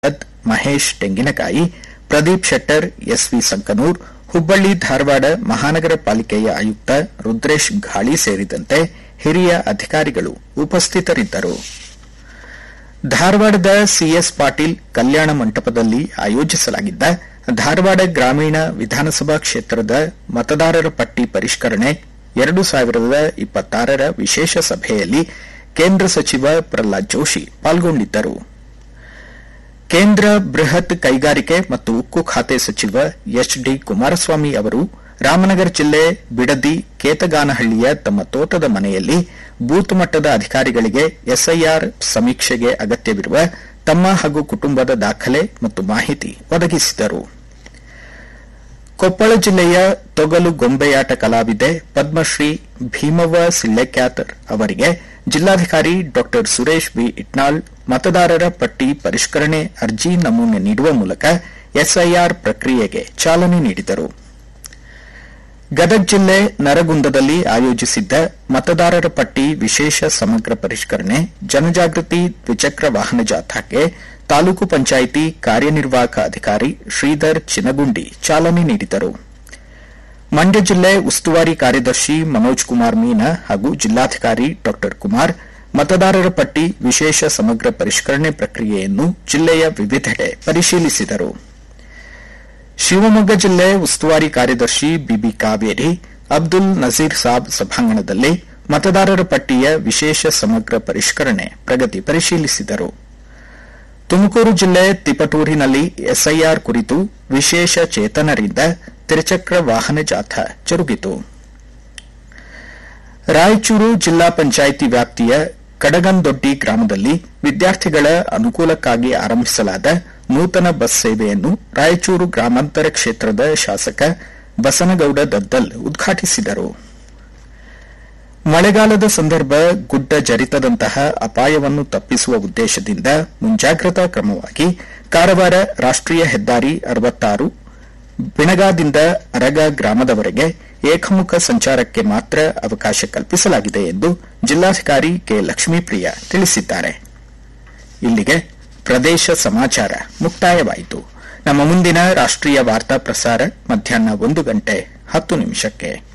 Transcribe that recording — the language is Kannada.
ಭರತ್ ಮಹೇಶ್ ತೆಂಗಿನಕಾಯಿ ಪ್ರದೀಪ್ ಶೆಟ್ಟರ್ ಎಸ್ವಿ ಸಂಕನೂರ್ ಹುಬ್ಬಳ್ಳಿ ಧಾರವಾಡ ಮಹಾನಗರ ಪಾಲಿಕೆಯ ಆಯುಕ್ತ ರುದ್ರೇಶ್ ಘಾಳಿ ಸೇರಿದಂತೆ ಹಿರಿಯ ಅಧಿಕಾರಿಗಳು ಉಪಸ್ಥಿತರಿದ್ದರು ಧಾರವಾಡದ ಸಿಎಸ್ ಪಾಟೀಲ್ ಕಲ್ಯಾಣ ಮಂಟಪದಲ್ಲಿ ಆಯೋಜಿಸಲಾಗಿದ್ದ ಧಾರವಾಡ ಗ್ರಾಮೀಣ ವಿಧಾನಸಭಾ ಕ್ಷೇತ್ರದ ಮತದಾರರ ಪಟ್ಟಿ ಪರಿಷ್ಕರಣೆ ಎರಡು ಸಾವಿರದ ಇಪ್ಪತ್ತಾರರ ವಿಶೇಷ ಸಭೆಯಲ್ಲಿ ಕೇಂದ್ರ ಸಚಿವ ಪ್ರಹ್ಲಾದ್ ಜೋಶಿ ಪಾಲ್ಗೊಂಡಿದ್ದರು ಕೇಂದ್ರ ಬೃಹತ್ ಕೈಗಾರಿಕೆ ಮತ್ತು ಉಕ್ಕು ಖಾತೆ ಸಚಿವ ಎಚ್ ಡಿ ಕುಮಾರಸ್ವಾಮಿ ಅವರು ರಾಮನಗರ ಜಿಲ್ಲೆ ಬಿಡದಿ ಕೇತಗಾನಹಳ್ಳಿಯ ತಮ್ಮ ತೋಟದ ಮನೆಯಲ್ಲಿ ಬೂತ್ ಮಟ್ಟದ ಅಧಿಕಾರಿಗಳಿಗೆ ಎಸ್ಐಆರ್ ಸಮೀಕ್ಷೆಗೆ ಅಗತ್ಯವಿರುವ ತಮ್ಮ ಹಾಗೂ ಕುಟುಂಬದ ದಾಖಲೆ ಮತ್ತು ಮಾಹಿತಿ ಒದಗಿಸಿದರು ಕೊಪ್ಪಳ ಜಿಲ್ಲೆಯ ತೊಗಲು ಗೊಂಬೆಯಾಟ ಕಲಾವಿದೆ ಪದ್ಮಶ್ರೀ ಭೀಮವ್ವ ಸಿಳ್ಳೆಕ್ಯಾತರ್ ಅವರಿಗೆ ಜಿಲ್ಲಾಧಿಕಾರಿ ಡಾ ಸುರೇಶ್ ಬಿ ಇಟ್ನಾಳ್ ಮತದಾರರ ಪಟ್ಟಿ ಪರಿಷ್ಕರಣೆ ಅರ್ಜಿ ನಮೂನೆ ನೀಡುವ ಮೂಲಕ ಎಸ್ಐಆರ್ ಪ್ರಕ್ರಿಯೆಗೆ ಚಾಲನೆ ನೀಡಿದರು ಗದಗ ಜಿಲ್ಲೆ ನರಗುಂದದಲ್ಲಿ ಆಯೋಜಿಸಿದ್ದ ಮತದಾರರ ಪಟ್ಟಿ ವಿಶೇಷ ಸಮಗ್ರ ಪರಿಷ್ಕರಣೆ ಜನಜಾಗೃತಿ ದ್ವಿಚಕ್ರ ವಾಹನ ಜಾಥಾಕ್ಕೆ ತಾಲೂಕು ಪಂಚಾಯಿತಿ ಕಾರ್ಯನಿರ್ವಾಹಕ ಅಧಿಕಾರಿ ಶ್ರೀಧರ್ ಚಿನಗುಂಡಿ ಚಾಲನೆ ನೀಡಿದರು ಮಂಡ್ಯ ಜಿಲ್ಲೆ ಉಸ್ತುವಾರಿ ಕಾರ್ಯದರ್ಶಿ ಮನೋಜ್ ಕುಮಾರ್ ಮೀನಾ ಹಾಗೂ ಜಿಲ್ಲಾಧಿಕಾರಿ ಡಾ ಕುಮಾರ್ ಮತದಾರರ ಪಟ್ಟಿ ವಿಶೇಷ ಸಮಗ್ರ ಪರಿಷ್ಕರಣೆ ಪ್ರಕ್ರಿಯೆಯನ್ನು ಜಿಲ್ಲೆಯ ವಿವಿಧೆಡೆ ಪರಿಶೀಲಿಸಿದರು ಶಿವಮೊಗ್ಗ ಜಿಲ್ಲೆ ಉಸ್ತುವಾರಿ ಕಾರ್ಯದರ್ಶಿ ಬಿಬಿ ಕಾವೇರಿ ಅಬ್ದುಲ್ ನಜೀರ್ ಸಾಬ್ ಸಭಾಂಗಣದಲ್ಲಿ ಮತದಾರರ ಪಟ್ಟಿಯ ವಿಶೇಷ ಸಮಗ್ರ ಪರಿಷ್ಕರಣೆ ಪ್ರಗತಿ ಪರಿಶೀಲಿಸಿದರು ತುಮಕೂರು ಜಿಲ್ಲೆ ತಿಪಟೂರಿನಲ್ಲಿ ಎಸ್ಐಆರ್ ಕುರಿತು ವಿಶೇಷ ಚೇತನರಿಂದ ತ್ರಿಚಕ್ರ ವಾಹನ ಜಾಥಾ ಜರುಗಿತು ರಾಯಚೂರು ಜಿಲ್ಲಾ ಪಂಚಾಯಿತಿ ವ್ಯಾಪ್ತಿಯ ಕಡಗಂದೊಡ್ಡಿ ಗ್ರಾಮದಲ್ಲಿ ವಿದ್ಯಾರ್ಥಿಗಳ ಅನುಕೂಲಕ್ಕಾಗಿ ಆರಂಭಿಸಲಾದ ನೂತನ ಬಸ್ ಸೇವೆಯನ್ನು ರಾಯಚೂರು ಗ್ರಾಮಾಂತರ ಕ್ಷೇತ್ರದ ಶಾಸಕ ಬಸನಗೌಡ ದದ್ದಲ್ ಉದ್ಘಾಟಿಸಿದರು ಮಳೆಗಾಲದ ಸಂದರ್ಭ ಗುಡ್ಡ ಜರಿತದಂತಹ ಅಪಾಯವನ್ನು ತಪ್ಪಿಸುವ ಉದ್ದೇಶದಿಂದ ಮುಂಜಾಗ್ರತಾ ಕ್ರಮವಾಗಿ ಕಾರವಾರ ರಾಷ್ಟೀಯ ಹೆದ್ದಾರಿ ಅರವತ್ತಾರು ಬಿಣಗಾದಿಂದ ಅರಗ ಗ್ರಾಮದವರೆಗೆ ಏಕಮುಖ ಸಂಚಾರಕ್ಕೆ ಮಾತ್ರ ಅವಕಾಶ ಕಲ್ಪಿಸಲಾಗಿದೆ ಎಂದು ಜಿಲ್ಲಾಧಿಕಾರಿ ಕೆ ಲಕ್ಷ್ಮೀಪ್ರಿಯ ತಿಳಿಸಿದ್ದಾರೆ ಇಲ್ಲಿಗೆ ಪ್ರದೇಶ ಸಮಾಚಾರ ಮುಕ್ತಾಯವಾಯಿತು ನಮ್ಮ ಮುಂದಿನ ರಾಷ್ಟೀಯ ವಾರ್ತಾ ಪ್ರಸಾರ ಮಧ್ಯಾಹ್ನ ಒಂದು ಗಂಟೆ ಹತ್ತು ನಿಮಿಷಕ್ಕೆ